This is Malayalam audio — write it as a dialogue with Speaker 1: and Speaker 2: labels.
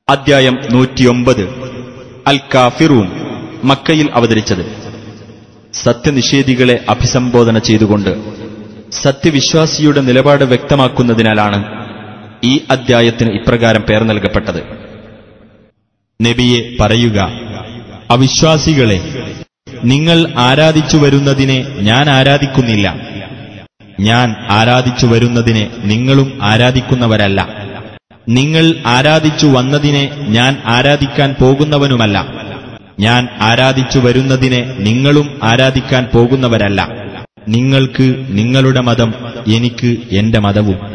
Speaker 1: അദ്ധ്യായം നൂറ്റിയൊമ്പത് അൽ കാഫിറൂൻ മക്കയിൽ അവതരിച്ചത് സത്യനിഷേധികളെ അഭിസംബോധന ചെയ്തുകൊണ്ട് സത്യവിശ്വാസിയുടെ നിലപാട് വ്യക്തമാക്കുന്നതിനാലാണ് ഈ അദ്ധ്യായത്തിന് ഇപ്രകാരം പേർ നൽകപ്പെട്ടത് നബിയെ പറയുക അവിശ്വാസികളെ നിങ്ങൾ ആരാധിച്ചു വരുന്നതിനെ ഞാൻ ആരാധിക്കുന്നില്ല ഞാൻ ആരാധിച്ചു വരുന്നതിനെ നിങ്ങളും ആരാധിക്കുന്നവരല്ല നിങ്ങൾ ആരാധിച്ചു വന്നതിനെ ഞാൻ ആരാധിക്കാൻ പോകുന്നവനുമല്ല ഞാൻ ആരാധിച്ചു വരുന്നതിനെ നിങ്ങളും ആരാധിക്കാൻ പോകുന്നവരല്ല നിങ്ങൾക്ക് നിങ്ങളുടെ മതം എനിക്ക് എന്റെ മതവും